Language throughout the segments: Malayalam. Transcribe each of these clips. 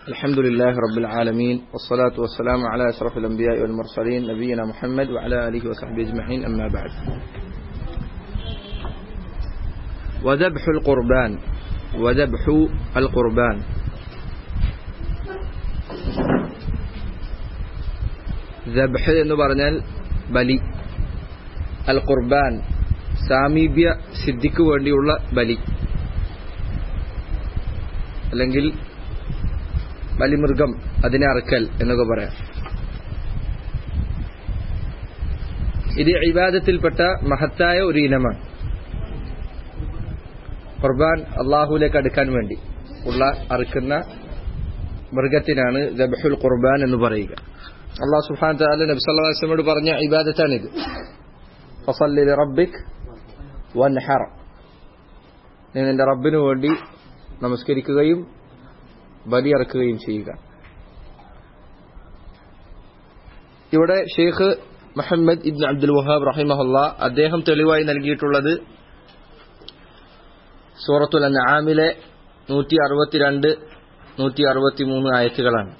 الحمد لله رب العالمين والصلاة والسلام على أشرف الأنبياء والمرسلين نبينا محمد وعلى آله وصحبه أجمعين أما بعد وذبح القربان وذبح القربان ذبح എന്ന് പറഞ്ഞാൽ ബലി അൽ ഖുർബാൻ സാമീപ്യ സിദ്ധിക്ക് വേണ്ടിയുള്ള ബലി അല്ലെങ്കിൽ ബലിമൃഗം അതിനെ അറക്കൽ എന്നൊക്കെ പറയാം ഇത് ഇബാദത്തിൽപ്പെട്ട മഹത്തായ ഒരു ഇനമാണ് ഖുർബാൻ അള്ളാഹുലേക്ക് അടുക്കാൻ വേണ്ടി ഉള്ള അറുക്കുന്ന മൃഗത്തിനാണ് ദബഹുൽ ഖുർബാൻ എന്ന് പറയുക അള്ളാഹു സുഹാൻ താല നബി സല്ലാസ്ലമോട് പറഞ്ഞ ഇബാദത്താണിത് ഫസല്ലി റബ്ബിക് വൻഹർ നീ നിന്റെ റബ്ബിനു വേണ്ടി നമസ്കരിക്കുകയും ബലിയറക്കുകയും ചെയ്യുക ഇവിടെ ഷെയ്ഖ് മുഹമ്മദ് ഇബ്ൻ അബ്ദുൽ വഹാബ് റഹിമഹുല്ല അദ്ദേഹം തെളിവായി നൽകിയിട്ടുള്ളത് സൂറത്തുൽ അൻആമിലെ നൂറ്റി അറുപത്തിരണ്ട് നൂറ്റി അറുപത്തിമൂന്ന് ആയത്തുകളാണ്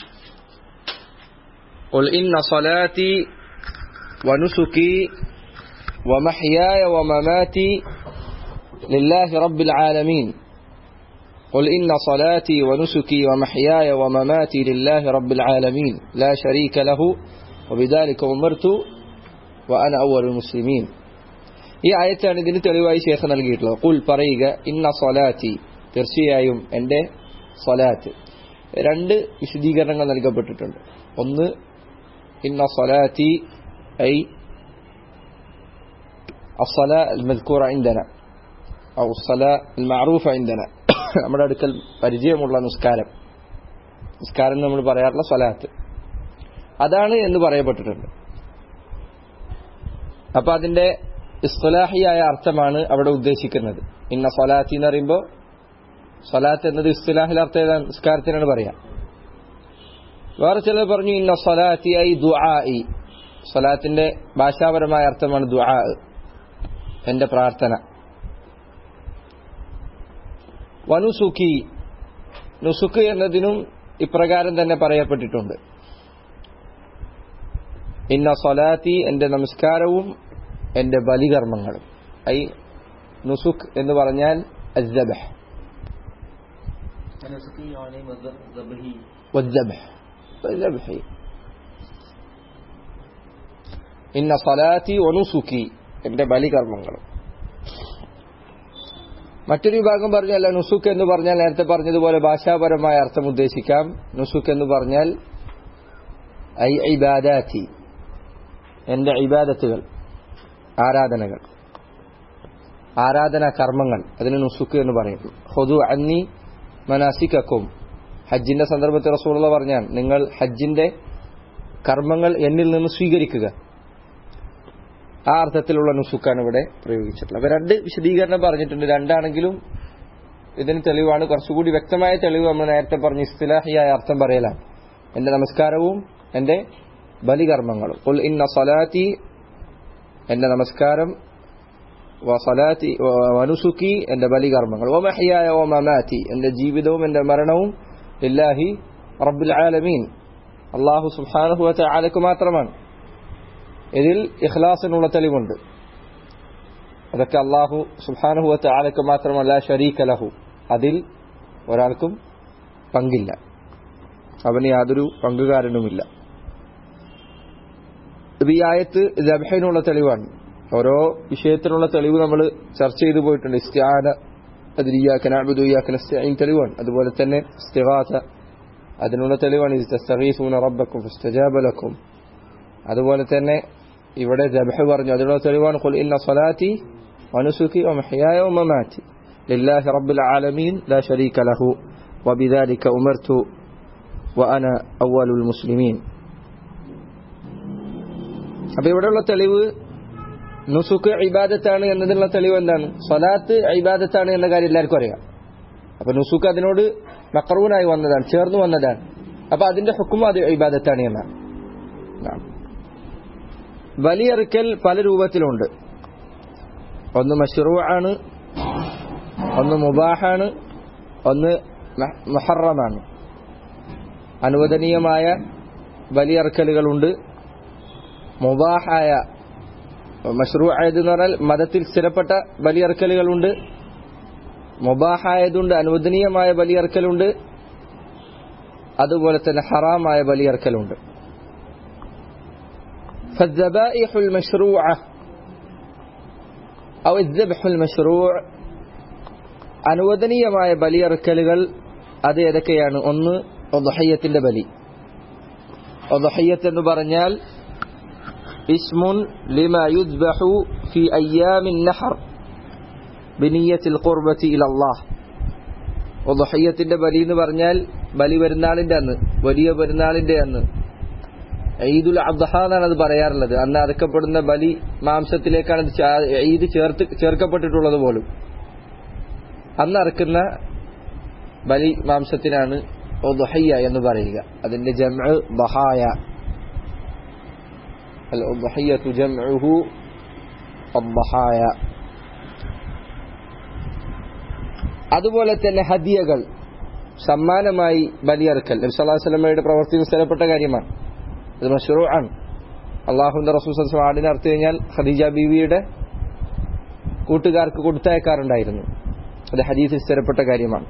قل إن صلاتي ونسكي ومحياي ومماتي لله رب العالمين قل إن صلاتي ونسكي ومحياي ومماتي لله رب العالمين لا شريك له وبذلك أمرت وأنا أول المسلمين ഈ ആയത്താണ് ഇതിന് തെളിവായി ശേഖ നൽകിയിട്ടുള്ളത് കുൽ പറയുക ഇന്ന സൊലാത്തി തീർച്ചയായും എൻ്റെ സൊലാത്ത് രണ്ട് വിശദീകരണങ്ങൾ നൽകപ്പെട്ടിട്ടുണ്ട് ഒന്ന് ഇന്ന സൊലാത്തി ഐ الصلاة المذكورة عندنا أو الصلاة المعروفة عندنا നമ്മുടെ അടുക്കൽ പരിചയമുള്ള നിസ്കാരം നിസ്കാരം നമ്മൾ പറയാറുള്ള സ്വലാത്ത് അതാണ് എന്ന് പറയപ്പെട്ടിട്ടുണ്ട് അപ്പൊ അതിന്റെ ഇസ്തുലാഹിയായ അർത്ഥമാണ് അവിടെ ഉദ്ദേശിക്കുന്നത് ഇന്ന സ്വലാത്തി എന്ന് പറയുമ്പോൾ സ്വലാത്ത് എന്നത് ഇസ്തുലാഹിൽ അർത്ഥം ഏതാണ് നിസ്കാരത്തിനാണ് പറയാം വേറെ ചിലർ പറഞ്ഞു ഇന്ന സ്വലാത്തി ഐ ദുആ സ്വലാത്തിന്റെ ഭാഷാപരമായ അർത്ഥമാണ് ദുആ എന്റെ പ്രാർത്ഥന വനുസുഖി നുസുഖ് എന്നതിനും ഇപ്രകാരം തന്നെ പറയപ്പെട്ടിട്ടുണ്ട് ഇന്ന സൊലാത്തി എന്റെ നമസ്കാരവും എന്റെ ബലികർമ്മങ്ങളും ഐ നുസുഖ് എന്ന് പറഞ്ഞാൽ الذبح والذبح والذبح ഇന്ന സലാത്തി വനുസുഖി എന്റെ ബലികർമ്മങ്ങളും മറ്റൊരു വിഭാഗം പറഞ്ഞല്ല നുസുഖ് എന്ന് പറഞ്ഞാൽ നേരത്തെ പറഞ്ഞതുപോലെ ഭാഷാപരമായ അർത്ഥം ഉദ്ദേശിക്കാം നുസുഖ് എന്ന് പറഞ്ഞാൽ ഐ ഇബാദാത്തി എന്റെ ഇബാദത്തുകൾ ആരാധനകൾ ആരാധനാ കർമ്മങ്ങൾ അതിന് നുസുഖ് എന്ന് പറയുന്നു ഹൊതു അന്നി മനാസിക്കും ഹജ്ജിന്റെ സന്ദർഭത്തിൽ റസൂള്ള പറഞ്ഞാൽ നിങ്ങൾ ഹജ്ജിന്റെ കർമ്മങ്ങൾ എന്നിൽ നിന്ന് സ്വീകരിക്കുക ആ അർത്ഥത്തിലുള്ള നുസുക്കാണ് ഇവിടെ പ്രയോഗിച്ചിട്ടുള്ളത് അപ്പൊ രണ്ട് വിശദീകരണം പറഞ്ഞിട്ടുണ്ട് രണ്ടാണെങ്കിലും ഇതിന് തെളിവാണ് കുറച്ചുകൂടി വ്യക്തമായ തെളിവ് നമ്മൾ നേരത്തെ പറഞ്ഞ ഇസ്തിലാഹിയായ അർത്ഥം പറയലാണ് എന്റെ നമസ്കാരവും എന്റെ ബലികർമ്മങ്ങളും ഉൽ ഇന്ന സലാത്തി എന്റെ നമസ്കാരം വസലാത്തി വനുസുക്കി എന്റെ ബലികർമ്മങ്ങൾ ഓമഹിയായ ഓ മമാറ്റി എന്റെ ജീവിതവും എന്റെ മരണവും ഇല്ലാഹി റബ്ബുൽ ആലമീൻ അള്ളാഹു സുബ്ഹാനഹു ആലക്ക് മാത്രമാണ് ഇതിൽ ഇഖ്ലാസിനുള്ള തെളിവുണ്ട് അതൊക്കെ അള്ളാഹു സുബാനുഹുവത്ത് ആലക്ക് മാത്രമല്ല ഷരീഖ് ലഹു അതിൽ ഒരാൾക്കും പങ്കില്ല അവന് യാതൊരു പങ്കുകാരനുമില്ല ഇത് ഈ ആയത്ത് ജബഹനുള്ള തെളിവാണ് ഓരോ വിഷയത്തിനുള്ള തെളിവ് നമ്മൾ ചർച്ച ചെയ്തു പോയിട്ടുണ്ട് ഇസ്ത്യാന അതിരിയാക്കനാബുദുയാക്കനസ്തീൻ തെളിവാണ് അതുപോലെ തന്നെ ഇസ്തിഗാസ അതിനുള്ള തെളിവാണ് ഇസ്തഗീസൂന റബ്ബക്കും ഫസ്തജാബലക്കും അതുപോലെ തന്നെ ഇവിടെ ജബഹ് പറഞ്ഞു അതിനുള്ള തെളിവാണ് ഖുൽ ഇന്ന സ്വലാത്തി വനുസുഖി വമഹ്യായ വമമാറ്റി ലില്ലാഹി റബ്ബിൽ ആലമീൻ ലാ ശരീക ലഹു وبذلك أمرت وأنا أول المسلمين അപ്പോൾ ഇവിടെയുള്ള തെളിവ് നുസുക്ക് ഇബാദത്താണ് എന്നതിനുള്ള തെളിവ് എന്താണ് സ്വലാത്ത് ഇബാദത്താണ് എന്ന കാര്യം എല്ലാവർക്കും അറിയാം അപ്പൊ നുസുക്ക് അതിനോട് മക്രൂനായി വന്നതാണ് ചേർന്ന് വന്നതാണ് അപ്പൊ അതിന്റെ ഹുക്കും അത് ഇബാദത്താണ് എന്നാണ് ബലിയെറുക്കൽ പല രൂപത്തിലുണ്ട് ഒന്ന് മഷ്റൂ ആണ് ഒന്ന് മുബാഹാണ് ഒന്ന് മുഹറമാണ് അനുവദനീയമായ ബലിയറക്കലുകളുണ്ട് മുബാഹായ മഷ്റൂ ആയതെന്ന് പറഞ്ഞാൽ മതത്തിൽ സ്ഥിരപ്പെട്ട ബലിയറക്കലുകളുണ്ട് മുബാഹായതുണ്ട് അനുവദനീയമായ ബലിയറക്കലുണ്ട് അതുപോലെ തന്നെ ഹറാമായ ബലിയറക്കലുണ്ട് فالذبائح المشروعة أو الذبح المشروع അനുവദനീയമായ ബലിയറക്കലുകൾ അത് ഏതൊക്കെയാണ് ഒന്ന് ഒദഹയ്യത്തിന്റെ ബലി ഒദഹയ്യത്ത് എന്ന് പറഞ്ഞാൽ ഇസ്മുൻ ലിമ യുദ്ബഹു ഫി അയ്യാമിൻ നഹർ ബിനിയത്തിൽ ഖുർബത്തി ഇലല്ലാഹ് ഒദഹയ്യത്തിന്റെ ബലി എന്ന് പറഞ്ഞാൽ ബലി പെരുന്നാളിന്റെ അന്ന് വലിയ പെരുന്നാളിന്റെ അന്ന് ഈദുൽ അദ്ഹ എന്നാണ് അത് പറയാറുള്ളത് അന്ന് അറക്കപ്പെടുന്ന ബലി മാംസത്തിലേക്കാണ് ഇത് ചാ- ഈദ് ചേർത്ത് ചേർക്കപ്പെട്ടിട്ടുള്ളത് പോലും അന്ന് അറക്കുന്ന ബലി മാംസത്തിനാണ് ഒദുഹയ്യ എന്ന് പറയുക അതിന്റെ ജംഅ് ബഹായ അൽ ഉദ്ഹയ്യത്തു ജംഉഹു അദ്ദഹായ അതുപോലെ തന്നെ ഹദിയകൾ സമ്മാനമായി ബലിയറക്കൽ നബി സല്ലല്ലാഹു അലൈഹി വസല്ലമയുടെ പ്രവർത്തി സ്ഥലപ്പെട്ട കാര്യമാണ് ഇത് മഷ്റൂ ആണ് അള്ളാഹുവിന്റെ റസൂൽ സല്ലല്ലാഹു അലൈഹി വസല്ലം ആടിനെ അർത്ഥം കഴിഞ്ഞാൽ ഖദീജ ബീവിയുടെ കൂട്ടുകാർക്ക് കൊടുത്തയക്കാറുണ്ടായിരുന്നു അത് ഹദീസിൽ സ്ഥിരപ്പെട്ട കാര്യമാണ്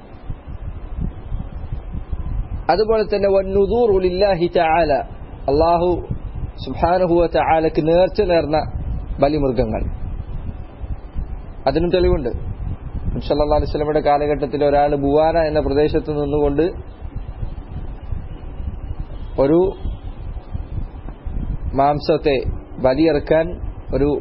അതുപോലെ തന്നെ വന്നുദൂർ ലില്ലാഹി തആല അള്ളാഹു സുബ്ഹാനഹു വ തആലക്ക് നേർച്ച നേർന്ന ബലിമൃഗങ്ങൾ അതിനും തെളിവുണ്ട് നബി സല്ലല്ലാഹു അലൈഹി വസല്ലമയുടെ കാലഘട്ടത്തിൽ ഒരാൾ ബുവാന എന്ന പ്രദേശത്ത് നിന്നുകൊണ്ട് ഒരു മാംസത്തെ ബലിയിറക്കാൻ ഒരു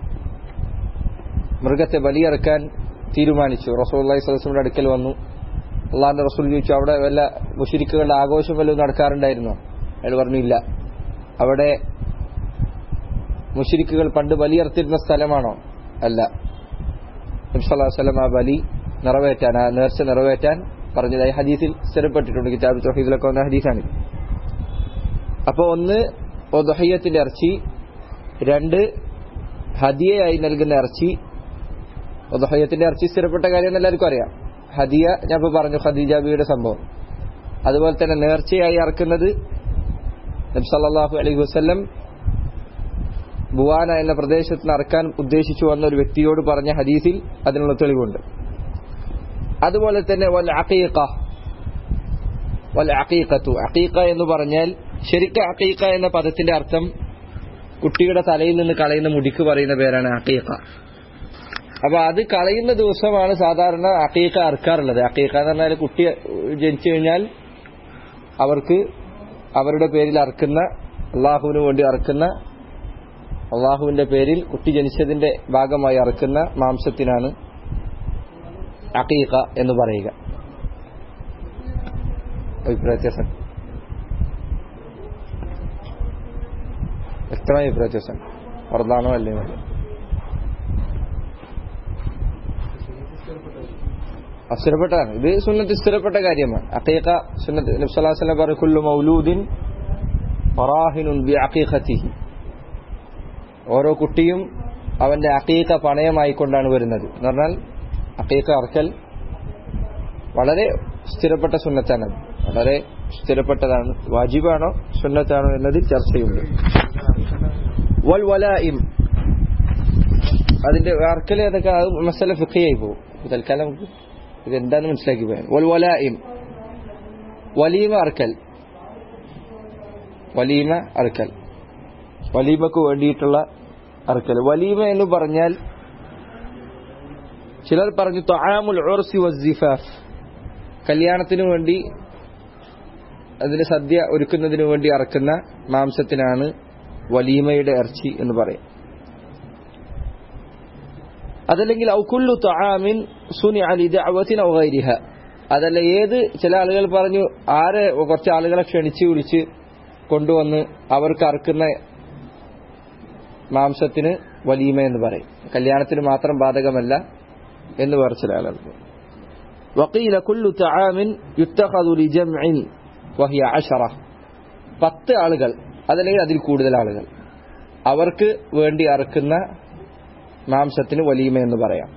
മൃഗത്തെ ബലിയിറക്കാൻ തീരുമാനിച്ചു റസൂൽ അള്ളഹി സ്വലമിന്റെ അടുക്കൽ വന്നു അള്ളാഹിന്റെ റസൂൽ ചോദിച്ചു അവിടെ വല്ല മുഷിരിക്കുകളുടെ ആഘോഷം വല്ലതും നടക്കാറുണ്ടായിരുന്നോ അയാൾ പറഞ്ഞു ഇല്ല അവിടെ മുഷിരിക്കുകൾ പണ്ട് ബലിയർത്തിരുന്ന സ്ഥലമാണോ അല്ല നബ്സല്ലാസ്ലം ആ ബലി നിറവേറ്റാൻ ആ നേർച്ച നിറവേറ്റാൻ പറഞ്ഞതായി ഹദീസിൽ സ്ഥിരപ്പെട്ടിട്ടുണ്ട് കിതാബ് തൊഹീദിലൊക്കെ വന്ന ഹദീസാണ് അപ്പോൾ ഒന്ന് ഒദഹയ്യത്തിന്റെ ഇറച്ചി രണ്ട് ഹദിയയായി നൽകുന്ന ഇറച്ചി ഒദഹയ്യത്തിന്റെ ഇറച്ചി സ്ഥിരപ്പെട്ട കാര്യം എല്ലാവർക്കും അറിയാം ഹദിയ ഞാൻ ഇപ്പോൾ പറഞ്ഞു ഖദീജ ബിയുടെ സംഭവം അതുപോലെ തന്നെ നേർച്ചയായി ഇറക്കുന്നത് നബ്സല്ലാഹു അലൈഹി വസ്ല്ലം ബുവാന എന്ന പ്രദേശത്ത് നിന്ന് അറക്കാൻ ഉദ്ദേശിച്ചു വന്ന ഒരു വ്യക്തിയോട് പറഞ്ഞ ഹദീസിൽ അതിനുള്ള തെളിവുണ്ട് അതുപോലെ തന്നെ വൽ അഖീഖ വൽ അഖീഖത്തു അഖീഖ എന്ന് പറഞ്ഞാൽ ശരിക്കും അഖീഖ എന്ന പദത്തിന്റെ അർത്ഥം കുട്ടിയുടെ തലയിൽ നിന്ന് കളയുന്ന മുടിക്ക് പറയുന്ന പേരാണ് അഖീഖ അപ്പൊ അത് കളയുന്ന ദിവസമാണ് സാധാരണ അഖീഖ അറക്കാറുള്ളത് അഖീഖ എന്ന് പറഞ്ഞാൽ കുട്ടി ജനിച്ചു കഴിഞ്ഞാൽ അവർക്ക് അവരുടെ പേരിൽ അറക്കുന്ന അള്ളാഹുവിന് വേണ്ടി അറക്കുന്ന അള്ളാഹുവിന്റെ പേരിൽ കുട്ടി ജനിച്ചതിന്റെ ഭാഗമായി അറക്കുന്ന മാംസത്തിനാണ് അഖീഖ എന്ന് പറയുക അഭിപ്രായ വ്യത്യാസം വ്യക്തമായ അഭിപ്രായ വ്യത്യാസം പുറത്താണോ അല്ലേ സ്ഥിരപ്പെട്ടതാണ് ഇത് സുന്നത്ത് സ്ഥിരപ്പെട്ട കാര്യമാണ് അഖീഖ സുന്നത്ത് നബ്സല്ലാസ്ലം പറയും കുല്ലു മൗലൂദിൻ ഫറാഹിനുൻ ബി അഖീഖത്തിഹി ഓരോ കുട്ടിയും അവന്റെ അഖീഖ പണയമായിക്കൊണ്ടാണ് വരുന്നത് എന്ന് പറഞ്ഞാൽ അഖീഖ അറക്കൽ വളരെ സ്ഥിരപ്പെട്ട സുന്നത്താണത് വളരെ സ്ഥിരപ്പെട്ടതാണ് വാജിബാണോ സുന്നത്താണോ എന്നതിൽ ചർച്ചയുണ്ട് വൽ വലായിം അതിന്റെ അർക്കൽ ഏതൊക്കെ അത് മസല ഫിഖിയായി പോകും തൽക്കാലം നമുക്ക് ഇത് എന്താണെന്ന് മനസ്സിലാക്കി പോയാൽ വൽ വലായിം വലീമ അർക്കൽ വലീമ അർക്കൽ വലീമക്ക് വേണ്ടിയിട്ടുള്ള അറക്കൽ വലീമ എന്ന് പറഞ്ഞാൽ ചിലർ പറഞ്ഞു തൊആമുൽ ഉർസി വസിഫാഫ് കല്യാണത്തിനു വേണ്ടി അതിന് സദ്യ ഒരുക്കുന്നതിന് വേണ്ടി അറക്കുന്ന മാംസത്തിനാണ് വലീമയുടെ ഇറച്ചി എന്ന് പറയും അതല്ലെങ്കിൽ ഔക്കുല്ലു തൊആമിൻ സുനി അലി ദഅവത്തിൻ ഔ ഗൈരിഹ അതല്ല ഏത് ചില ആളുകൾ പറഞ്ഞു ആരെ കുറച്ച് ആളുകളെ ക്ഷണിച്ച് വിളിച്ച് കൊണ്ടുവന്ന് അവർക്ക് അറക്കുന്ന മാംസത്തിന് വലീമ എന്ന് പറയും കല്യാണത്തിന് മാത്രം ബാധകമല്ല എന്ന് വേറെ ചില ആളുകൾ وقيل كل طعام يتخذ لجمع وهي عشرة പത്ത് ആളുകൾ അതല്ലെങ്കിൽ അതിൽ കൂടുതൽ ആളുകൾ അവർക്ക് വേണ്ടി അറക്കുന്ന മാംസത്തിന് വലീമ എന്ന് പറയാം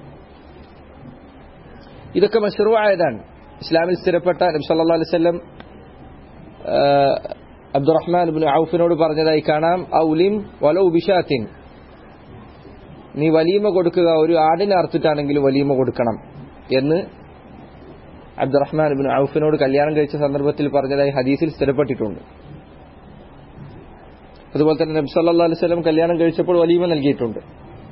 ഇതൊക്കെ മഷ്റൂ ആയതാണ് ഇസ്ലാമിൽ സ്ഥിരപ്പെട്ട നബി സല്ലല്ലാഹു അലൈഹി വസല്ലം അബ്ദുറഹ്മാൻ ഇബ്നു ഔഫിനോട് പറഞ്ഞതായി കാണാം ഔലിം വലൗ ബിഷാത്തിൻ നീ വലീമ കൊടുക്കുക ഒരു ആടിനെ അറുത്തിട്ടാണെങ്കിലും വലീമ കൊടുക്കണം എന്ന് അബ്ദുറഹ്മാൻ ഇബ്നു ഔഫിനോട് കല്യാണം കഴിച്ച സന്ദർഭത്തിൽ പറഞ്ഞതായി ഹദീസിൽ സ്ഥിരപ്പെട്ടിട്ടുണ്ട് അതുപോലെ തന്നെ നബി സല്ലല്ലാഹു അലൈഹി വസല്ലം കല്യാണം കഴിച്ചപ്പോൾ വലീമ നൽകിയിട്ടുണ്ട്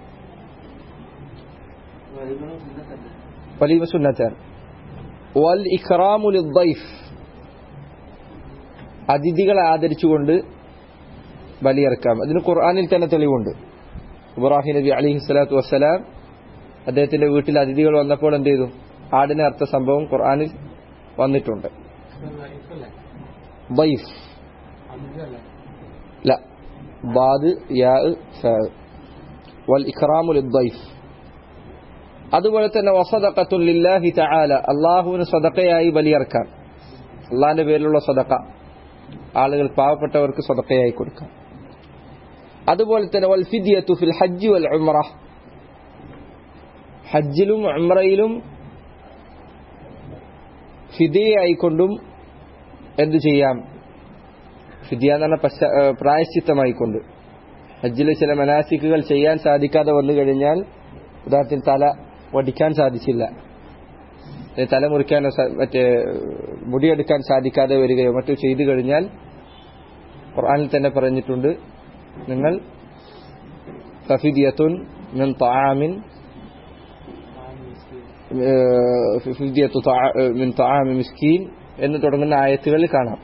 വലീമ സുന്നത്താണ് വൽ ഇഖ്റാമു ലിദ്ദൈഫ് അതിഥികളെ ആദരിച്ചുകൊണ്ട് ബലിയിറക്കാം അതിന് ഖുർആനിൽ തന്നെ തെളിവുണ്ട് ഇബ്രാഹിം നബി അലിഹി സ്വലാത്തു വസ്സലാം അദ്ദേഹത്തിന്റെ വീട്ടിൽ അതിഥികൾ വന്നപ്പോൾ എന്ത് ചെയ്തു ആടിനെ അർത്ഥ സംഭവം ഖുർആനിൽ വന്നിട്ടുണ്ട് ضيف لا ضاد ياء فاء والإكرام للضيف അതുപോലെ തന്നെ വസദഖത്തുൽ ലില്ലാഹി തആല അള്ളാഹുവിന് സദഖയായി ബലിയർക്കാം അള്ളാഹിന്റെ പേരിലുള്ള സദഖ ആളുകൾ പാവപ്പെട്ടവർക്ക് സദഖയായി കൊടുക്കാം അതുപോലെ തന്നെ വൽ ഫിദിയത്തു ഫിൽ ഹജ്ജ് വൽ ഉംറ ഹജ്ജിലും ഉംറയിലും ഫിദിയായിക്കൊണ്ടും എന്ത് ചെയ്യാം ഫിദിയ എന്ന് പറഞ്ഞ പശ്ച പ്രായശ്ചിത്തമായിക്കൊണ്ട് ഹജ്ജിൽ ചില മനാസിക്കുകൾ ചെയ്യാൻ സാധിക്കാതെ വന്നു കഴിഞ്ഞാൽ ഉദാഹരണത്തിന് തല വടിക്കാൻ സാധിച്ചില്ല തല മുറിക്കാനോ മറ്റേ മുടിയെടുക്കാൻ സാധിക്കാതെ വരികയോ മറ്റോ ചെയ്തു കഴിഞ്ഞാൽ ഖുർആനിൽ തന്നെ പറഞ്ഞിട്ടുണ്ട് നിങ്ങൾ ഫഫിദിയത്തുൻ മിൻ തആമിൻ ഫിദിയത്തു മിൻ തആമി മിസ്കീൻ എന്ന് തുടങ്ങുന്ന ആയത്തുകളിൽ കാണാം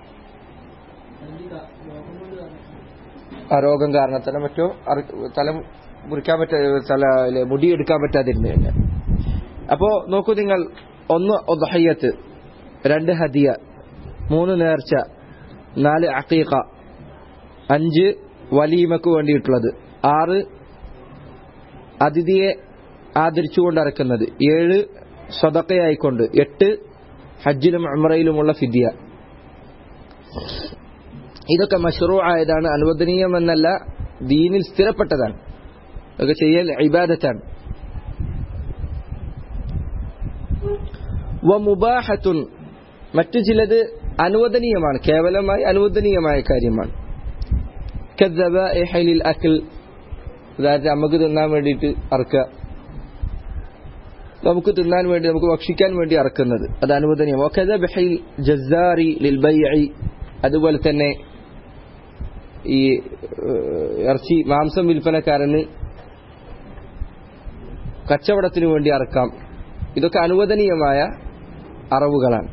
ആ രോഗം കാരണത്താലോ മറ്റോ തല മുറിക്കാൻ പറ്റാ തല മുടി എടുക്കാൻ പറ്റാതിരുന്നു കഴിഞ്ഞാൽ അപ്പോ നോക്കൂ നിങ്ങൾ ഒന്ന് ഒദഹയ്യത്ത് രണ്ട് ഹദിയ മൂന്ന് നേർച്ച നാല് അക്കീഖ അഞ്ച് വലീമക്ക് വേണ്ടിയിട്ടുള്ളത് ആറ് അതിഥിയെ ആദരിച്ചുകൊണ്ട് അറക്കുന്നത് ഏഴ് സ്വതക്കയായിക്കൊണ്ട് എട്ട് ഹജ്ജിലും അമറയിലുമുള്ള ഫിദിയ ഇതൊക്കെ മഷ്റൂ ആയതാണ് അനുവദനീയമെന്നല്ല ദീനിൽ സ്ഥിരപ്പെട്ടതാണ് ഇതൊക്കെ ചെയ്യൽ ഇബാദത്താണ് മുബാഹത്തുൻ മറ്റു ചിലത് അനുവദനീയമാണ് കേവലമായി അനുവദനീയമായ കാര്യമാണ് അക്കിൽ അതായത് നമുക്ക് തിന്നാൻ വേണ്ടിയിട്ട് അറക്കുക നമുക്ക് തിന്നാൻ വേണ്ടി നമുക്ക് ഭക്ഷിക്കാൻ വേണ്ടി അറക്കുന്നത് അത് അനുവദനീയം ജസാറി ലിൽ അതുപോലെ തന്നെ ഈ ഇറച്ചി മാംസം വിൽപ്പനക്കാരന് കച്ചവടത്തിനു വേണ്ടി അറക്കാം ഇതൊക്കെ അനുവദനീയമായ അറവുകളാണ്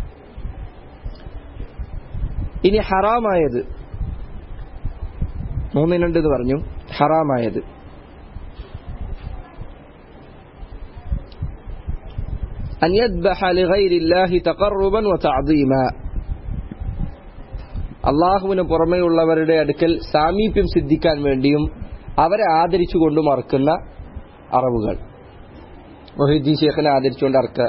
ഇനി ഹറാമായത് മൂന്നിനുണ്ടെന്ന് പറഞ്ഞു ഹറാമായത് أن يذبح لغير الله تقربا وتعظيما അള്ളാഹുവിന് പുറമെയുള്ളവരുടെ അടുക്കൽ സാമീപ്യം സിദ്ധിക്കാൻ വേണ്ടിയും അവരെ ആദരിച്ചുകൊണ്ട് മറക്കുന്ന അറവുകൾ മൊഹീദ്ദീൻ ഷേഖിനെ ആദരിച്ചുകൊണ്ട് അറക്കുക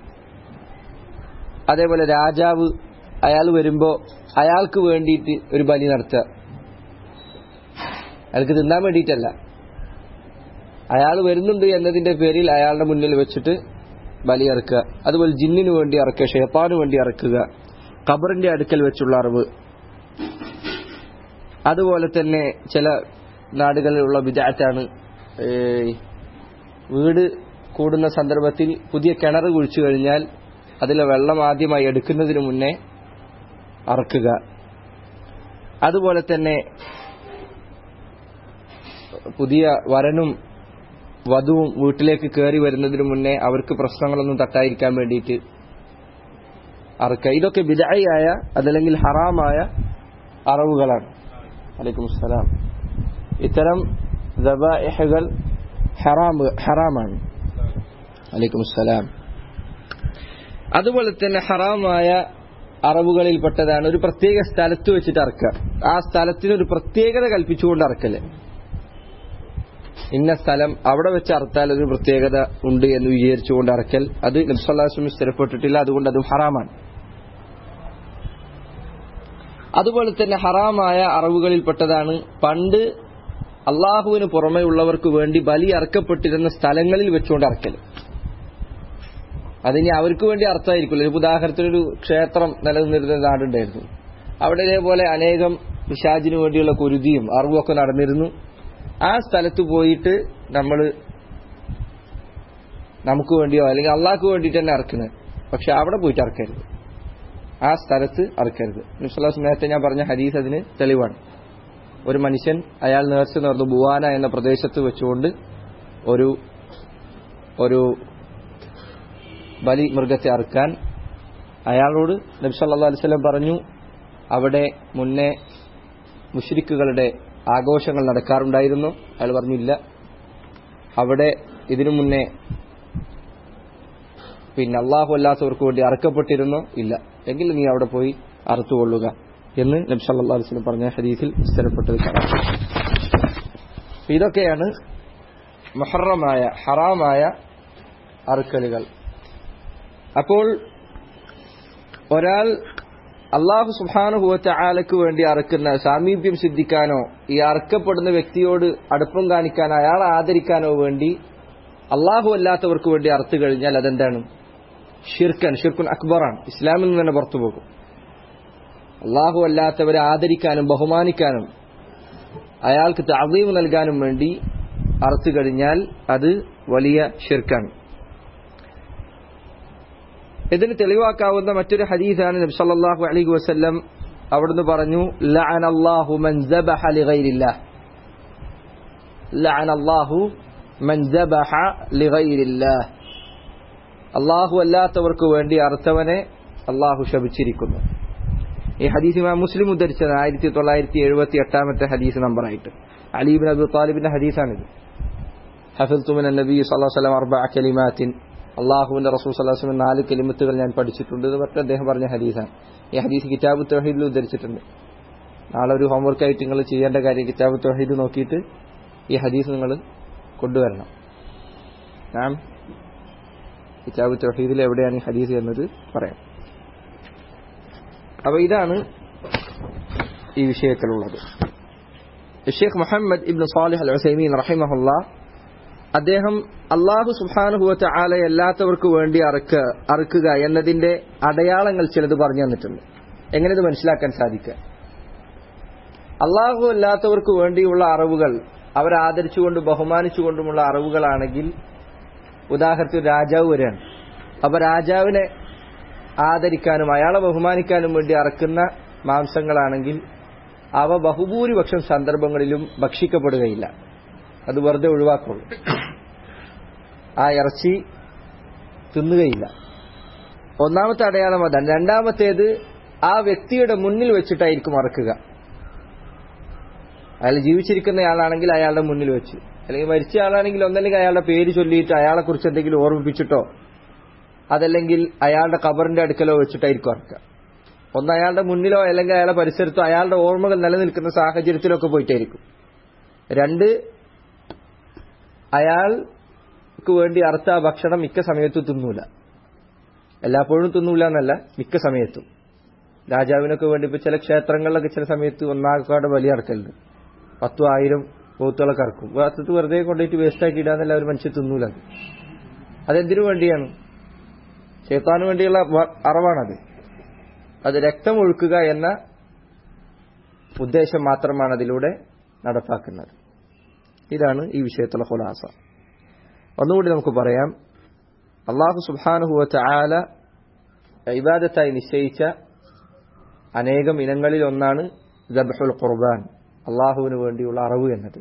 അതേപോലെ രാജാവ് അയാൾ വരുമ്പോൾ അയാൾക്ക് വേണ്ടിയിട്ട് ഒരു ബലി നടത്തുക അയാൾക്ക് തിന്നാൻ വേണ്ടിയിട്ടല്ല അയാൾ വരുന്നുണ്ട് എന്നതിന്റെ പേരിൽ അയാളുടെ മുന്നിൽ വെച്ചിട്ട് ബലി ഇറക്കുക അതുപോലെ ജിന്നിന് വേണ്ടി ഇറക്കുക ഷെയ്ത്താന് വേണ്ടി ഇറക്കുക ഖബറിന്റെ അടുക്കൽ വെച്ചുള്ള അറിവ് അതുപോലെ തന്നെ ചില നാടുകളിലുള്ള വിദാറ്റാണ് വീട് കൂടുന്ന സന്ദർഭത്തിൽ പുതിയ കിണർ കുഴിച്ചു കഴിഞ്ഞാൽ അതിലെ വെള്ളം ആദ്യമായി എടുക്കുന്നതിന് മുന്നേ അറക്കുക അതുപോലെ തന്നെ പുതിയ വരനും വധുവും വീട്ടിലേക്ക് കയറി വരുന്നതിന് മുന്നേ അവർക്ക് പ്രശ്നങ്ങളൊന്നും തട്ടായിരിക്കാൻ വേണ്ടിയിട്ട് അറക്കുക ഇതൊക്കെ ബിദായിയായ അതല്ലെങ്കിൽ ഹറാമായ അറവുകളാണ് അലൈക്കും അസ്സലാം ഇത്തരം ദബാഇഹകൾ ഹറാം ഹറാമാണ് അലൈക്കും അസ്സലാം അതുപോലെ തന്നെ ഹറാമായ അറവുകളിൽപ്പെട്ടതാണ് ഒരു പ്രത്യേക സ്ഥലത്ത് വെച്ചിട്ട് അറക്കുക ആ സ്ഥലത്തിന് ഒരു പ്രത്യേകത കൽപ്പിച്ചുകൊണ്ട് അറക്കല് ഇന്ന സ്ഥലം അവിടെ വെച്ച് അറുത്താൽ ഒരു പ്രത്യേകത ഉണ്ട് എന്ന് വിചാരിച്ചുകൊണ്ട് അറക്കൽ അത് നബ്സല്ലാസ്ലമി സ്ഥിരപ്പെട്ടിട്ടില്ല അതുകൊണ്ട് അതും ഹറാമാണ് അതുപോലെ തന്നെ ഹറാമായ അറിവുകളിൽപ്പെട്ടതാണ് പണ്ട് അള്ളാഹുവിന് പുറമെ ഉള്ളവർക്ക് വേണ്ടി ബലി അറക്കപ്പെട്ടിരുന്ന സ്ഥലങ്ങളിൽ വെച്ചുകൊണ്ട് അറക്കൽ അതിനി അവർക്ക് വേണ്ടി അർത്ഥമായിരിക്കില്ല ഒരു ഉദാഹരണത്തിന് ഒരു ക്ഷേത്രം നിലനിന്നിരുന്ന നാടുണ്ടായിരുന്നു അവിടെ ഇതേപോലെ അനേകം പിശാജിനു വേണ്ടിയുള്ള കുരുതിയും അറിവൊക്കെ നടന്നിരുന്നു ആ സ്ഥലത്ത് പോയിട്ട് നമ്മൾ നമുക്ക് വേണ്ടിയോ അല്ലെങ്കിൽ അള്ളാഹ്ക്ക് വേണ്ടിയിട്ട് തന്നെ അറക്കുന്നത് പക്ഷെ അവിടെ പോയിട്ട് അറക്കരുത് ആ സ്ഥലത്ത് അറക്കരുത് നിസ്ലാസ് നേരത്തെ ഞാൻ പറഞ്ഞ ഹദീസ് അതിന് തെളിവാണ് ഒരു മനുഷ്യൻ അയാൾ നേർച്ച നേർന്നു ബുവാന എന്ന പ്രദേശത്ത് വെച്ചുകൊണ്ട് ഒരു ഒരു ബലി മൃഗത്തെ അറുക്കാൻ അയാളോട് നബി സല്ലല്ലാഹു അലൈഹി വസല്ലം പറഞ്ഞു അവിടെ മുന്നേ മുഷ്രിക്കുകളുടെ ആഘോഷങ്ങൾ നടക്കാറുണ്ടായിരുന്നു അയാൾ പറഞ്ഞില്ല അവിടെ ഇതിനു മുന്നേ പിന്നെ അള്ളാഹു അല്ലാത്തവർക്ക് വേണ്ടി അറക്കപ്പെട്ടിരുന്നോ ഇല്ല എങ്കിൽ നീ അവിടെ പോയി അറുത്തുകൊള്ളുക എന്ന് നബി സല്ലല്ലാഹു അലൈഹി വസല്ലം പറഞ്ഞ ഹദീസിൽ സ്ഥിരപ്പെട്ടത് കാണാം ഇതൊക്കെയാണ് മുഹറമായ ഹറാമായ അറുക്കലുകൾ അപ്പോൾ ഒരാൾ അള്ളാഹു സുബാനുഭവത്തെ ആലക്ക് വേണ്ടി അറക്കുന്ന സാമീപ്യം സിദ്ധിക്കാനോ ഈ അറക്കപ്പെടുന്ന വ്യക്തിയോട് അടുപ്പം കാണിക്കാനോ അയാളെ ആദരിക്കാനോ വേണ്ടി അള്ളാഹു അല്ലാത്തവർക്ക് വേണ്ടി അറുത്തു കഴിഞ്ഞാൽ അതെന്താണ് ഷിർക്കൻ ഷിർക്കുൻ അക്ബറാണ് ഇസ്ലാമിൽ നിന്ന് തന്നെ പുറത്തു പോകും അള്ളാഹു അല്ലാത്തവരെ ആദരിക്കാനും ബഹുമാനിക്കാനും അയാൾക്ക് താവീം നൽകാനും വേണ്ടി അറുത്തു കഴിഞ്ഞാൽ അത് വലിയ ഷിർക്കാണ് ഇതിന് തെളിവാക്കാവുന്ന മറ്റൊരു ഹദീസാണ് നബി സല്ലല്ലാഹു അലൈഹി വസല്ലം അവിടുന്ന് പറഞ്ഞു ലഅന അല്ലാഹു മൻ ദബഹ ലിഗൈരില്ലാഹ് ലഅന അല്ലാഹു മൻ ദബഹ ലിഗൈരില്ലാഹ് അല്ലാഹു അല്ലാത്തവർക്ക് വേണ്ടി അർത്ഥവനെ അല്ലാഹു ശപിച്ചിരിക്കുന്നു ഈ ഹദീസ് ഇമാം മുസ്ലിം ഉദ്ധരിച്ചത് ആയിരത്തി തൊള്ളായിരത്തി എഴുപത്തി എട്ടാമത്തെ ഹദീസ് നമ്പറായിട്ട് അലീബിൻ അബു താലിബിന്റെ ഹദീസാണിത് ഹഫിൽത്തുമിൻ നബി സല്ലല്ലാഹു അലൈഹി വസല്ലം അർബഅ കലിമാത്തിൻ അള്ളാഹുവിന്റെ റസൂൽ സല്ലാസ്ലം നാല് കെലിമത്തുകൾ ഞാൻ പഠിച്ചിട്ടുണ്ട് എന്ന് പറഞ്ഞിട്ട് അദ്ദേഹം പറഞ്ഞ ഹദീസാണ് ഈ ഹദീസ് കിതാബ് തൊഹീദിൽ ഉദ്ധരിച്ചിട്ടുണ്ട് നാളെ ഒരു ഹോംവർക്ക് ആയിട്ട് നിങ്ങൾ ചെയ്യേണ്ട കാര്യം കിതാബ് തൊഹീദ് നോക്കിയിട്ട് ഈ ഹദീസ് നിങ്ങൾ കൊണ്ടുവരണം ഞാൻ കിതാബ് തൊഹീദിൽ എവിടെയാണ് ഈ ഹദീസ് എന്നത് പറയാം അപ്പൊ ഇതാണ് ഈ വിഷയത്തിലുള്ളത് Sheikh Muhammad ibn Salih al Uthaymeen റഹിമഹുല്ല അദ്ദേഹം അള്ളാഹു സുബാനുഭവത്തെ ആലയല്ലാത്തവർക്ക് വേണ്ടി അറുക്ക അറുക്കുക എന്നതിന്റെ അടയാളങ്ങൾ ചിലത് പറഞ്ഞു തന്നിട്ടുണ്ട് എങ്ങനെ ഇത് മനസ്സിലാക്കാൻ സാധിക്കുക അള്ളാഹു അല്ലാത്തവർക്ക് വേണ്ടിയുള്ള അറിവുകൾ അവരെ ആദരിച്ചുകൊണ്ട് ബഹുമാനിച്ചുകൊണ്ടുമുള്ള അറിവുകളാണെങ്കിൽ ഉദാഹരണത്തിന് രാജാവ് വരികയാണ് അപ്പൊ രാജാവിനെ ആദരിക്കാനും അയാളെ ബഹുമാനിക്കാനും വേണ്ടി അറക്കുന്ന മാംസങ്ങളാണെങ്കിൽ അവ ബഹുഭൂരിപക്ഷം സന്ദർഭങ്ങളിലും ഭക്ഷിക്കപ്പെടുകയില്ല അത് വെറുതെ ഒഴിവാക്കുള്ളൂ ആ ഇറച്ചി തിന്നുകയില്ല ഒന്നാമത്തെ അടയാളം അതാണ് രണ്ടാമത്തേത് ആ വ്യക്തിയുടെ മുന്നിൽ വെച്ചിട്ടായിരിക്കും അറക്കുക അയാൾ ജീവിച്ചിരിക്കുന്നയാളാണെങ്കിൽ അയാളുടെ മുന്നിൽ വെച്ച് അല്ലെങ്കിൽ മരിച്ച ആളാണെങ്കിൽ ഒന്നല്ലെങ്കിൽ അയാളുടെ പേര് ചൊല്ലിയിട്ട് അയാളെ കുറിച്ച് എന്തെങ്കിലും ഓർമ്മിപ്പിച്ചിട്ടോ അതല്ലെങ്കിൽ അയാളുടെ കബറിന്റെ അടുക്കലോ വെച്ചിട്ടായിരിക്കും അറക്കുക ഒന്ന് അയാളുടെ മുന്നിലോ അല്ലെങ്കിൽ അയാളുടെ പരിസരത്തോ അയാളുടെ ഓർമ്മകൾ നിലനിൽക്കുന്ന സാഹചര്യത്തിലൊക്കെ പോയിട്ടായിരിക്കും രണ്ട് അയാൾക്ക് വേണ്ടി അർത്ഥ ഭക്ഷണം മിക്ക സമയത്തും തിന്നൂല എല്ലായ്പ്പോഴും തിന്നൂല എന്നല്ല മിക്ക സമയത്തും രാജാവിനൊക്കെ വേണ്ടി ഇപ്പൊ ചില ക്ഷേത്രങ്ങളിലൊക്കെ ചില സമയത്ത് ഒന്നാക്കാട് വലിയ അറക്കലുണ്ട് പത്തും ആയിരം പോത്തുകളൊക്കെ ഇറക്കും വാസ്തവത്ത് വെറുതെ കൊണ്ടുപോയിട്ട് വേസ്റ്റ് ആക്കി ഇടാന്നല്ല ഒരു മനുഷ്യൻ തിന്നൂല അത് അതെന്തിനു വേണ്ടിയാണ് ചേത്താന് വേണ്ടിയുള്ള അറവാണത് അത് രക്തം ഒഴുക്കുക എന്ന ഉദ്ദേശം മാത്രമാണ് അതിലൂടെ നടപ്പാക്കുന്നത് ഇതാണ് ഈ വിഷയത്തിലുള്ള ഹുലാസ ഒന്നുകൂടി നമുക്ക് പറയാം അള്ളാഹു സുബാനുഹുവച്ച ആല ഇബാദത്തായി നിശ്ചയിച്ച അനേകം ഇനങ്ങളിൽ ഒന്നാണ് ജബഹുൽ ഖുർബാൻ അള്ളാഹുവിന് വേണ്ടിയുള്ള അറിവ് എന്നത്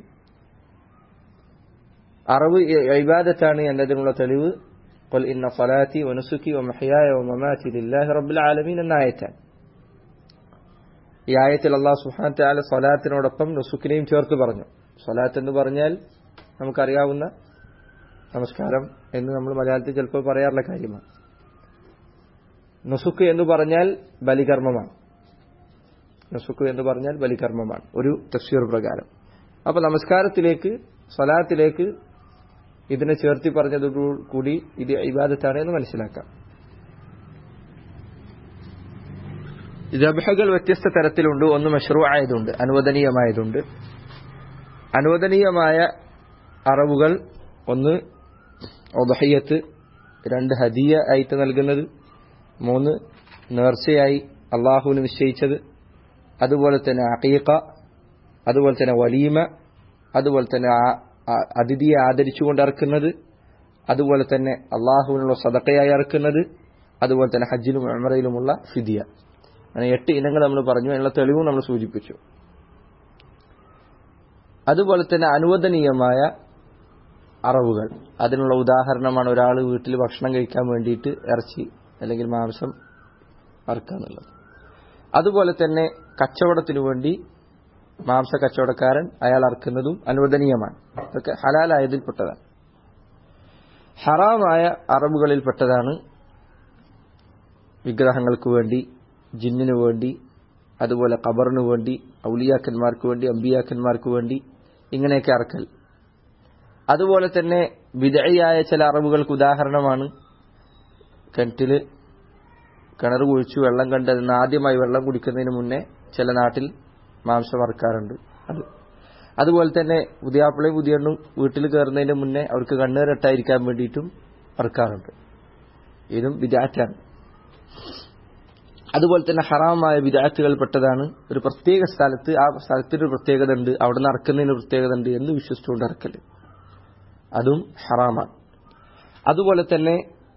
അറിവ് ഇബാദത്താണ് എന്നതിനുള്ള തെളിവ് قل إن صلاتي ونسكي ومحياي ومماتي لله رب العالمين എന്ന ആയത്താണ് ഈ ആയത്തിൽ അള്ളാഹു സുഹാൻ താല സ്വലാത്തിനോടൊപ്പം നുസുക്കിനെയും ചേർത്ത് പറഞ്ഞു സ്വലാത്ത് എന്ന് പറഞ്ഞാൽ നമുക്കറിയാവുന്ന നമസ്കാരം എന്ന് നമ്മൾ മലയാളത്തിൽ ചിലപ്പോൾ പറയാറുള്ള കാര്യമാണ് നുസുക്ക് എന്ന് പറഞ്ഞാൽ ബലികർമ്മമാണ് നുസുക്ക് എന്ന് പറഞ്ഞാൽ ബലികർമ്മമാണ് ഒരു തഫ്സീർ പ്രകാരം അപ്പൊ നമസ്കാരത്തിലേക്ക് സ്വലാത്തിലേക്ക് ഇതിനെ ചേർത്തി പറഞ്ഞതോടുകൂടി ഇത് ഇബാദത്താണ് എന്ന് മനസ്സിലാക്കാം ജബഹകൾ വ്യത്യസ്ത തരത്തിലുണ്ട് ഒന്ന് മഷ്റൂ ആയതുണ്ട് അനുവദനീയമായതുണ്ട് അനുവദനീയമായ അറിവുകൾ ഒന്ന് ഒബഹയ്യത്ത് രണ്ട് ഹദിയ ആയിട്ട് നൽകുന്നത് മൂന്ന് നേർച്ചയായി അള്ളാഹുവിന് നിശ്ചയിച്ചത് അതുപോലെ തന്നെ അഖീഖ അതുപോലെ തന്നെ വലീമ അതുപോലെ തന്നെ ആ- ആ- അതിഥിയെ ആദരിച്ചുകൊണ്ട് ഇറക്കുന്നത് അതുപോലെ തന്നെ അള്ളാഹുവിനുള്ള സദക്കയായി ഇറക്കുന്നത് അതുപോലെ തന്നെ ഹജ്ജിലും ഉമറയിലുമുള്ള ഫിദിയ അങ്ങനെ എട്ട് ഇനങ്ങൾ നമ്മൾ പറഞ്ഞു അതിനുള്ള തെളിവും നമ്മൾ സൂചിപ്പിച്ചു അതുപോലെ തന്നെ അനുവദനീയമായ അറവുകൾ അതിനുള്ള ഉദാഹരണമാണ് ഒരാൾ വീട്ടിൽ ഭക്ഷണം കഴിക്കാൻ വേണ്ടിയിട്ട് ഇറച്ചി അല്ലെങ്കിൽ മാംസം അറക്കുക എന്നുള്ളത് അതുപോലെ തന്നെ കച്ചവടത്തിനു വേണ്ടി മാംസ കച്ചവടക്കാരൻ അയാൾ അറക്കുന്നതും അനുവദനീയമാണ് ഇതൊക്കെ ഹലാലായതിൽപ്പെട്ടതാണ് ഹറാമായ അറബുകളിൽപ്പെട്ടതാണ് വിഗ്രഹങ്ങൾക്ക് വേണ്ടി ജിന്നിനു വേണ്ടി അതുപോലെ ഖബറിനു വേണ്ടി ഔലിയാക്കന്മാർക്ക് വേണ്ടി അമ്പിയാക്കന്മാർക്ക് വേണ്ടി ഇങ്ങനെയൊക്കെ അറക്കൽ അതുപോലെ തന്നെ വിദയായ ചില അറിവുകൾക്ക് ഉദാഹരണമാണ് കിണറ്റിൽ കിണർ കുഴിച്ചു വെള്ളം കണ്ട് അതിന് ആദ്യമായി വെള്ളം കുടിക്കുന്നതിന് മുന്നേ ചില നാട്ടിൽ മാംസം അറക്കാറുണ്ട് അത് അതുപോലെ തന്നെ പുതിയാപ്പിളയും പുതിയണ്ണും വീട്ടിൽ കയറുന്നതിന് മുന്നേ അവർക്ക് കണ്ണേറിട്ടായിരിക്കാൻ വേണ്ടിയിട്ടും അറക്കാറുണ്ട് ഇതും വിദാറ്റാണ് അതുപോലെ തന്നെ ഹറാമായ വിദാറ്റുകൾ പെട്ടതാണ് ഒരു പ്രത്യേക സ്ഥലത്ത് ആ സ്ഥലത്തിന് ഒരു പ്രത്യേകത ഉണ്ട് അവിടെ നിന്ന് അറക്കുന്നതിന് പ്രത്യേകത ഉണ്ട് എന്ന് വിശ്വസിച്ചുകൊണ്ട് അറക്കല് അതും ഹറാമാണ് അതുപോലെ തന്നെ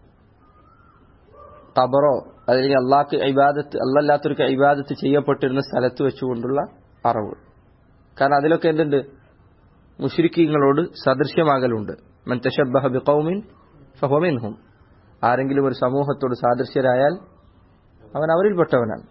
ഖബറോ അല്ലെങ്കിൽ അള്ളാഹ്ക്ക് ഇബാദത്ത് അല്ലല്ലാത്തൊരു ഇബാദത്ത് ചെയ്യപ്പെട്ടിരുന്ന സ്ഥലത്ത് വെച്ചുകൊണ്ടുള്ള അറവ് കാരണം അതിലൊക്കെ എന്തുണ്ട് മുഷ്രിക്കീങ്ങളോട് സദൃശ്യമാകലുണ്ട് മൻ തശബ്ബഹ ബിഖൗമിൻ ഫഹുവ മിൻഹും ആരെങ്കിലും ഒരു സമൂഹത്തോട് സാദൃശ്യരായാൽ അവൻ അവരിൽപ്പെട്ടവനാണ്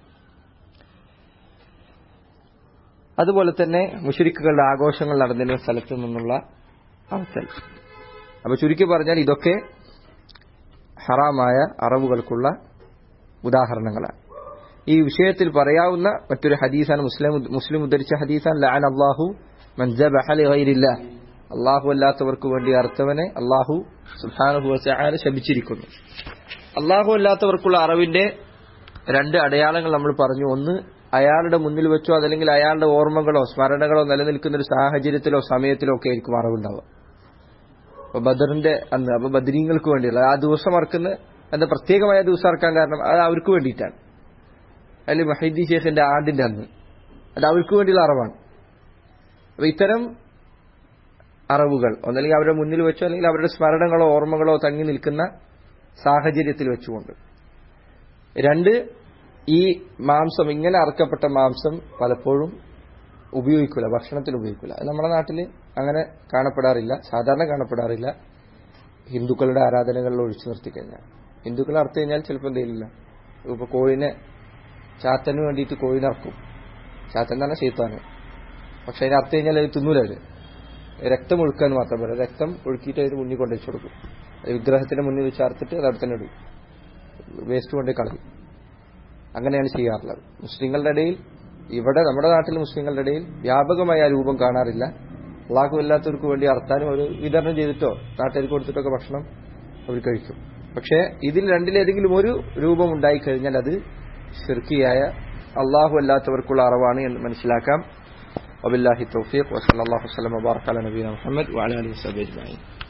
അതുപോലെ തന്നെ മുഷരിക്കുകളുടെ ആഘോഷങ്ങൾ നടന്നിരുന്ന സ്ഥലത്ത് നിന്നുള്ള അറത്തൽ അപ്പൊ ചുരുക്കി പറഞ്ഞാൽ ഇതൊക്കെ ഹറാമായ അറവുകൾക്കുള്ള ഉദാഹരണങ്ങളാണ് ഈ വിഷയത്തിൽ പറയാവുന്ന മറ്റൊരു ഹദീസാണ് മുസ്ലിം മുസ്ലിം ഉദ്ധരിച്ച ഹദീസാൻ ലഅൻ അള്ളാഹു മൻജബഹലില്ല അള്ളാഹു അല്ലാത്തവർക്ക് വേണ്ടി അർത്ഥവനെ അള്ളാഹു സുഹാനുഹു വസ്ആല ശപിച്ചിരിക്കുന്നു അള്ളാഹു അല്ലാത്തവർക്കുള്ള അറിവിന്റെ രണ്ട് അടയാളങ്ങൾ നമ്മൾ പറഞ്ഞു ഒന്ന് അയാളുടെ മുന്നിൽ വെച്ചോ അതല്ലെങ്കിൽ അയാളുടെ ഓർമ്മകളോ സ്മരണകളോ നിലനിൽക്കുന്ന ഒരു സാഹചര്യത്തിലോ സമയത്തിലോ ഒക്കെ ആയിരിക്കും അറിവുണ്ടാവുക അപ്പൊ ബദറിന്റെ അന്ന് അപ്പൊ ബദരീങ്ങൾക്ക് വേണ്ടിയുള്ള ആ ദിവസം അറക്കുന്ന എന്താ പ്രത്യേകമായ ദിവസം അറക്കാൻ കാരണം അത് അവർക്ക് വേണ്ടിയിട്ടാണ് അല്ലെങ്കിൽ മഹീദി ഷേഖിന്റെ ആണ്ടിന്റെ അന്ന് അത് അവർക്ക് വേണ്ടിയുള്ള അറിവാണ് അപ്പൊ ഇത്തരം അറിവുകൾ ഒന്നല്ലെങ്കിൽ അവരുടെ മുന്നിൽ വെച്ചോ അല്ലെങ്കിൽ അവരുടെ സ്മരണകളോ ഓർമ്മകളോ തങ്ങി നിൽക്കുന്ന സാഹചര്യത്തിൽ വെച്ചുകൊണ്ട് രണ്ട് ഈ മാംസം ഇങ്ങനെ അറക്കപ്പെട്ട മാംസം പലപ്പോഴും ഉപയോഗിക്കില്ല ഭക്ഷണത്തിൽ ഉപയോഗിക്കില്ല അത് നമ്മുടെ നാട്ടിൽ അങ്ങനെ കാണപ്പെടാറില്ല സാധാരണ കാണപ്പെടാറില്ല ഹിന്ദുക്കളുടെ ആരാധനകളിൽ ഒഴിച്ചു നിർത്തി കഴിഞ്ഞാൽ ഹിന്ദുക്കൾ അറുത്തു കഴിഞ്ഞാൽ ചിലപ്പോൾ എന്തെയില്ല ഇപ്പൊ കോഴിനെ ചാത്തന് വേണ്ടിയിട്ട് കോഴിനെ അറക്കും ചാത്തൻ തന്നെ ശീത്താണ് പക്ഷെ അതിനെ അറുത്തു കഴിഞ്ഞാൽ അത് തിന്നൂല അവര് രക്തം ഒഴുക്കാൻ മാത്രം പറയാം രക്തം ഒഴുക്കിയിട്ട് അതിന് മുന്നിൽ കൊണ്ടുവച്ചു കൊടുക്കും അത് വിഗ്രഹത്തിന്റെ മുന്നിൽ വെച്ച് അറുത്തിട്ട് അത് അവിടെ തന്നെ ഇടും വേസ്റ്റ് കൊണ്ടേ കളയും അങ്ങനെയാണ് ചെയ്യാറുള്ളത് മുസ്ലിങ്ങളുടെ ഇടയിൽ ഇവിടെ നമ്മുടെ നാട്ടിൽ മുസ്ലിങ്ങളുടെ ഇടയിൽ വ്യാപകമായ ആ രൂപം കാണാറില്ല അള്ളാഹു അല്ലാത്തവർക്ക് വേണ്ടി അർത്താനും അവർ വിതരണം ചെയ്തിട്ടോ നാട്ടുകാർക്ക് കൊടുത്തിട്ടൊക്കെ ഭക്ഷണം അവർ കഴിക്കും പക്ഷേ ഇതിൽ രണ്ടിലേതെങ്കിലും ഒരു രൂപം ഉണ്ടായിക്കഴിഞ്ഞാൽ അത് ഷിർക്കിയായ അള്ളാഹു അല്ലാത്തവർക്കുള്ള അറിവാണ് എന്ന് മനസ്സിലാക്കാം وبالله التوفيق وصلى الله وسلم وبارك على نبينا محمد وعلى اله وصحبه اجمعين